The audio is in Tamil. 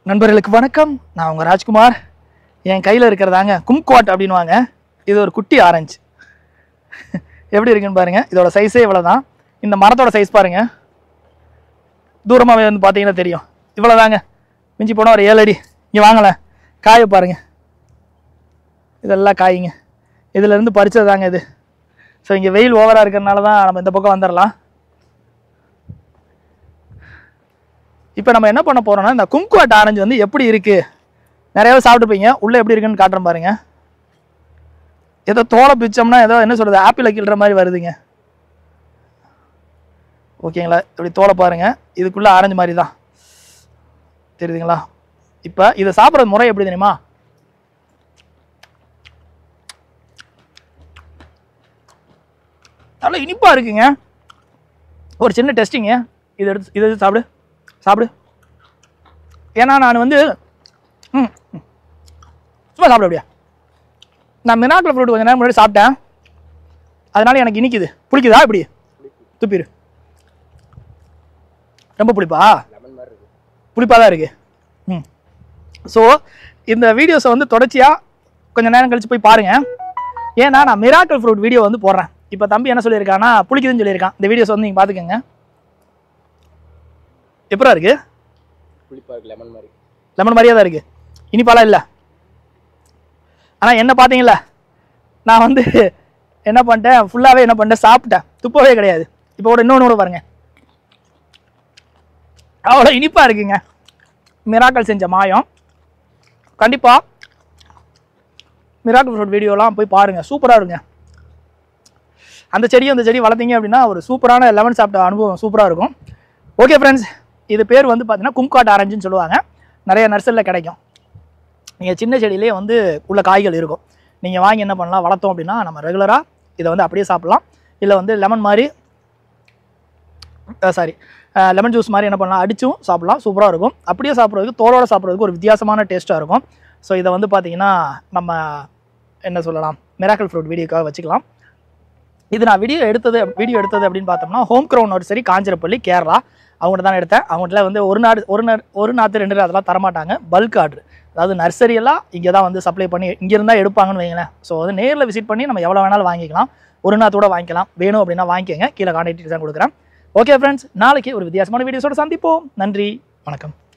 நண்பர்களுக்கு வணக்கம் நான் உங்கள் ராஜ்குமார் என் கையில் இருக்கிறதாங்க கும்குவாட் அப்படின்வாங்க இது ஒரு குட்டி ஆரஞ்சு எப்படி இருக்குன்னு பாருங்கள் இதோட சைஸே இவ்வளோ தான் இந்த மரத்தோட சைஸ் பாருங்கள் தூரமாக வந்து பார்த்தீங்கன்னா தெரியும் இவ்வளோ தாங்க மிஞ்சி போனால் ஒரு ஏழு அடி இங்கே வாங்கலை காயை பாருங்க இதெல்லாம் காய்ங்க இதுலேருந்து பறிச்சது தாங்க இது ஸோ இங்கே வெயில் ஓவராக இருக்கிறனால தான் நம்ம இந்த பக்கம் வந்துடலாம் இப்போ நம்ம என்ன பண்ண போறோம்னா இந்த கும்குவாட் ஆரஞ்சு வந்து எப்படி இருக்கு நிறையவே சாப்பிட்டுப்பீங்க உள்ள எப்படி இருக்குன்னு காட்டுறேன் பாருங்க ஏதோ தோலை பிச்சோம்னா ஏதோ என்ன சொல்றது ஆப்பிள கிள்ற மாதிரி வருதுங்க ஓகேங்களா இப்படி தோலை பாருங்க இதுக்குள்ள ஆரஞ்சு மாதிரி தான் தெரியுதுங்களா இப்போ இதை சாப்பிட்ற முறை எப்படி தெரியுமா நல்லா இனிப்பா இருக்குங்க ஒரு சின்ன டெஸ்டிங்க இதை எடுத்து இதை எடுத்து சாப்பிடு சாப்பிடு ஏன்னா நான் வந்து ம் ம். சும்மா சாப்பிட அப்படியா நான் மினாக்கிள் ஃப்ரூட் கொஞ்ச நேரம் முன்னாடி சாப்பிட்டேன் அதனால எனக்கு இனிக்குது பிடிக்குதா இப்படி துப்பிடு ரொம்ப பிடிப்பா புளிப்பாக தான் இருக்கு ம் ஸோ இந்த வீடியோஸை வந்து தொடர்ச்சியாக கொஞ்சம் நேரம் கழிச்சு போய் பாருங்க ஏன்னா நான் மிராக்கிள் ஃப்ரூட் வீடியோ வந்து போடுறேன் இப்போ தம்பி என்ன சொல்லியிருக்கான்னா புளிக்குதுன்னு சொல்லியிருக்கான் இந்த வீடியோஸ் வந்து நீங்கள் பார்த்துக்கோங்க எப்படா இருக்கு புளிப்பா இருக்கு லெமன் மாதிரி லெமன் மாதிரியே தான் இருக்கு இனிப்பாலாம் இல்லை ஆனால் என்ன பார்த்தீங்களா நான் வந்து என்ன பண்ணிட்டேன் ஃபுல்லாகவே என்ன பண்ணிட்டேன் சாப்பிட்டேன் துப்பவே கிடையாது இப்போ கூட இன்னொன்று கூட பாருங்க அவ்வளோ இனிப்பாக இருக்குங்க மிராக்கல் செஞ்ச மாயம் கண்டிப்பாக மிராக்கல் ஃப்ரூட் வீடியோலாம் போய் பாருங்கள் சூப்பராக இருங்க அந்த செடியும் அந்த செடி வளர்த்தீங்க அப்படின்னா ஒரு சூப்பரான லெமன் சாப்பிட்ட அனுபவம் சூப்பராக இருக்கும் ஓகே ஃப்ரெண்ட்ஸ் இது பேர் வந்து பார்த்தீங்கன்னா கும்காட் ஆரஞ்சுன்னு சொல்லுவாங்க நிறைய நர்சரியில் கிடைக்கும் நீங்கள் சின்ன செடியிலே வந்து உள்ள காய்கள் இருக்கும் நீங்கள் வாங்கி என்ன பண்ணலாம் வளர்த்தோம் அப்படின்னா நம்ம ரெகுலராக இதை வந்து அப்படியே சாப்பிட்லாம் இல்லை வந்து லெமன் மாதிரி சாரி லெமன் ஜூஸ் மாதிரி என்ன பண்ணலாம் அடிச்சும் சாப்பிட்லாம் சூப்பராக இருக்கும் அப்படியே சாப்பிட்றதுக்கு தோலோட சாப்பிட்றதுக்கு ஒரு வித்தியாசமான டேஸ்ட்டாக இருக்கும் ஸோ இதை வந்து பார்த்தீங்கன்னா நம்ம என்ன சொல்லலாம் மிராக்கல் ஃப்ரூட் வீடியோக்காக வச்சுக்கலாம் இது நான் வீடியோ எடுத்தது வீடியோ எடுத்தது அப்படின்னு பார்த்தோம்னா home grown nursery Kanjirappally Kerala அவங்கள்ட்ட தான் எடுத்தேன் அவங்கள்ட்ட வந்து ஒரு நாடு ஒரு நாடு ஒரு நாற்று ரெண்டு நாள் அதெல்லாம் தரமாட்டாங்க பல்க் ஆர்டர் அதாவது நர்சரி எல்லாம் இங்கே தான் வந்து சப்ளை பண்ணி இங்கே இருந்தால் எடுப்பாங்கன்னு வைங்களேன் ஸோ வந்து நேரில் விசிட் பண்ணி நம்ம எவ்வளோ வேணாலும் வாங்கிக்கலாம் ஒரு நாத்தோட வாங்கிக்கலாம் வேணும் அப்படின்னா வாங்கிக்கோங்க கீழே கான்டாக்ட் தான் கொடுக்குறேன் ஓகே ஃப்ரெண்ட்ஸ் நாளைக்கு ஒரு வித்தியாசமான வீடியோஸோட சந்திப்போம் நன்றி வணக்கம்